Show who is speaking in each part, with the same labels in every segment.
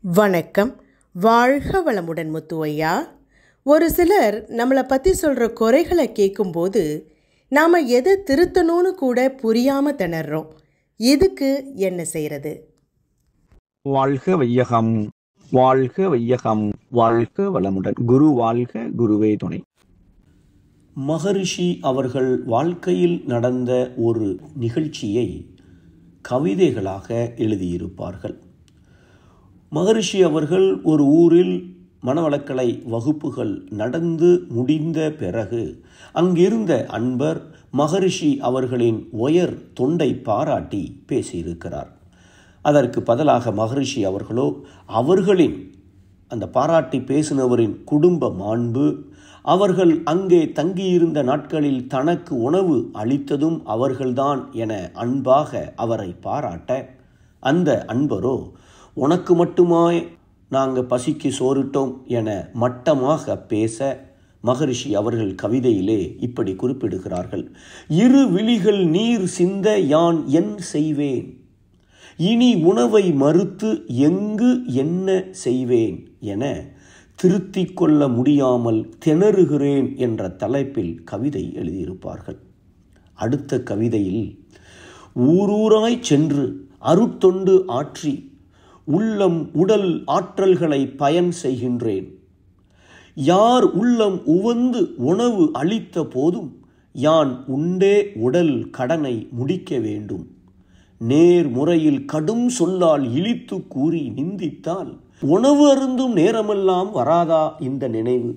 Speaker 1: வணக்கம் வாழ்க வளமுடன் முத்து ஐயா ஒரு சிலர் நம்மளை பற்றி சொல்கிற குறைகளை கேட்கும்போது நாம் எதை திருத்தணும்னு கூட புரியாமல் திணறோம் இதுக்கு என்ன செய்கிறது
Speaker 2: வாழ்க வையகம் வாழ்க வையகம் வாழ்க வளமுடன் குரு வாழ்க குருவே துணை
Speaker 3: மகரிஷி அவர்கள் வாழ்க்கையில் நடந்த ஒரு நிகழ்ச்சியை கவிதைகளாக எழுதியிருப்பார்கள் மகரிஷி அவர்கள் ஒரு ஊரில் மனவளக்கலை வகுப்புகள் நடந்து முடிந்த பிறகு அங்கிருந்த அன்பர் மகரிஷி அவர்களின் உயர் தொண்டை பாராட்டி பேசியிருக்கிறார் அதற்கு பதிலாக மகரிஷி அவர்களோ அவர்களின் அந்த பாராட்டி பேசினவரின் குடும்ப மாண்பு அவர்கள் அங்கே தங்கியிருந்த நாட்களில் தனக்கு உணவு அளித்ததும் அவர்கள்தான் என அன்பாக அவரை பாராட்ட அந்த அன்பரோ உனக்கு மட்டுமாய் நாங்கள் பசிக்கு சோறிட்டோம் என மட்டமாக பேச மகரிஷி அவர்கள் கவிதையிலே இப்படி குறிப்பிடுகிறார்கள் இரு விழிகள் நீர் சிந்த யான் என் செய்வேன் இனி உணவை மறுத்து எங்கு என்ன செய்வேன் என திருத்திக் கொள்ள முடியாமல் திணறுகிறேன் என்ற தலைப்பில் கவிதை எழுதியிருப்பார்கள் அடுத்த கவிதையில் ஊரூராய் சென்று அருட்தொண்டு ஆற்றி உள்ளம் உடல் ஆற்றல்களை பயன் செய்கின்றேன் யார் உள்ளம் உவந்து உணவு அளித்த போதும் யான் உண்டே உடல் கடனை முடிக்க வேண்டும் நேர் முறையில் கடும் சொல்லால் இழித்து கூறி நிந்தித்தால் உணவு அருந்தும் நேரமெல்லாம் வராதா இந்த நினைவு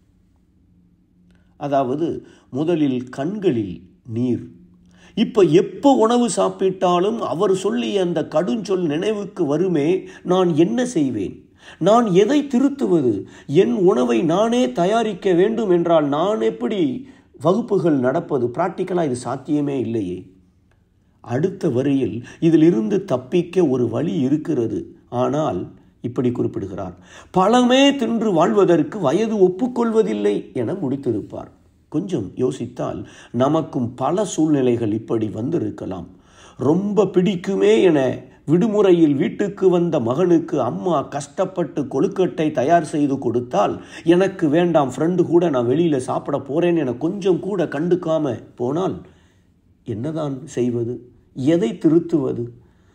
Speaker 3: அதாவது முதலில் கண்களில் நீர் இப்ப எப்போ உணவு சாப்பிட்டாலும் அவர் சொல்லிய அந்த கடுஞ்சொல் நினைவுக்கு வருமே நான் என்ன செய்வேன் நான் எதை திருத்துவது என் உணவை நானே தயாரிக்க வேண்டும் என்றால் நான் எப்படி வகுப்புகள் நடப்பது பிராக்டிக்கலாக இது சாத்தியமே இல்லையே அடுத்த வரியில் இதிலிருந்து தப்பிக்க ஒரு வழி இருக்கிறது ஆனால் இப்படி குறிப்பிடுகிறார் பழமே தின்று வாழ்வதற்கு வயது ஒப்புக்கொள்வதில்லை என முடித்திருப்பார் கொஞ்சம் யோசித்தால் நமக்கும் பல சூழ்நிலைகள் இப்படி வந்திருக்கலாம் ரொம்ப பிடிக்குமே என விடுமுறையில் வீட்டுக்கு வந்த மகனுக்கு அம்மா கஷ்டப்பட்டு கொழுக்கட்டை தயார் செய்து கொடுத்தால் எனக்கு வேண்டாம் ஃப்ரெண்டு கூட நான் வெளியில் சாப்பிட போறேன் என கொஞ்சம் கூட கண்டுக்காம போனால் என்னதான் செய்வது எதை திருத்துவது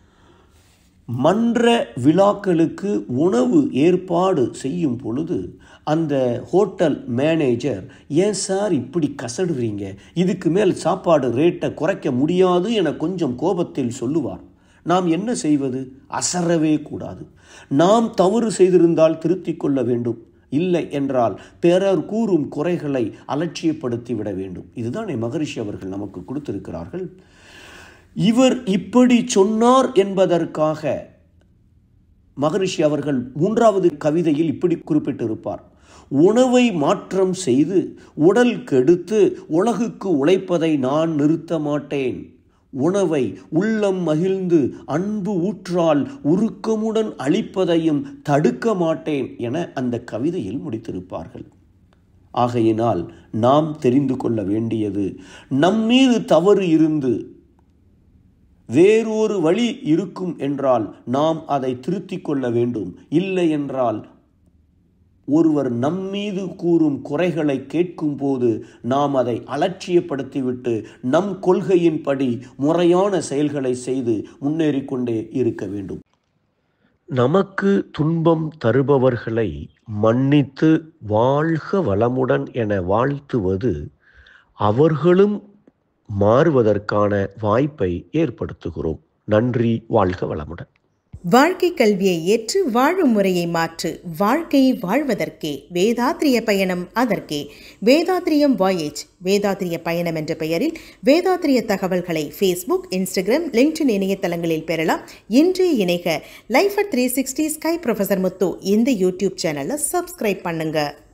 Speaker 3: மன்ற விழாக்களுக்கு உணவு ஏற்பாடு செய்யும் பொழுது அந்த ஹோட்டல் மேனேஜர் ஏன் சார் இப்படி கசடுறீங்க இதுக்கு மேல் சாப்பாடு ரேட்டை குறைக்க முடியாது என கொஞ்சம் கோபத்தில் சொல்லுவார் நாம் என்ன செய்வது அசரவே கூடாது நாம் தவறு செய்திருந்தால் திருத்திக் கொள்ள வேண்டும் இல்லை என்றால் பிறர் கூறும் குறைகளை அலட்சியப்படுத்தி விட வேண்டும் இதுதான் மகரிஷி அவர்கள் நமக்கு கொடுத்திருக்கிறார்கள் இவர் இப்படி சொன்னார் என்பதற்காக மகரிஷி அவர்கள் மூன்றாவது கவிதையில் இப்படி குறிப்பிட்டிருப்பார் உணவை மாற்றம் செய்து உடல் கெடுத்து உலகுக்கு உழைப்பதை நான் நிறுத்த மாட்டேன் உணவை உள்ளம் மகிழ்ந்து அன்பு ஊற்றால் உருக்கமுடன் அளிப்பதையும் தடுக்க மாட்டேன் என அந்த கவிதையில் முடித்திருப்பார்கள் ஆகையினால் நாம் தெரிந்து கொள்ள வேண்டியது நம்மீது தவறு இருந்து வேறொரு வழி இருக்கும் என்றால் நாம் அதை திருத்திக் கொள்ள வேண்டும் இல்லை என்றால் ஒருவர் நம்மீது கூறும் குறைகளை கேட்கும் போது நாம் அதை அலட்சியப்படுத்திவிட்டு நம் கொள்கையின்படி முறையான செயல்களை செய்து முன்னேறிக்கொண்டே இருக்க வேண்டும் நமக்கு துன்பம் தருபவர்களை மன்னித்து வாழ்க வளமுடன் என வாழ்த்துவது அவர்களும் மாறுவதற்கான வாய்ப்பை ஏற்படுத்துகிறோம் நன்றி வாழ்க வளமுடன்
Speaker 1: வாழ்க்கை கல்வியை ஏற்று வாழும் முறையை மாற்று வாழ்க்கையை வாழ்வதற்கே வேதாத்திரிய பயணம் அதற்கே வேதாத்திரியம் வாயேஜ் வேதாத்திரிய பயணம் என்ற பெயரில் வேதாத்திரிய தகவல்களை ஃபேஸ்புக் இன்ஸ்டாகிராம் லிங்க்டின் இணையதளங்களில் பெறலாம் இன்றே இணைக life at three sixty sky professor Muthu இந்த யூடியூப் சேனலை சப்ஸ்கிரைப் பண்ணுங்கள்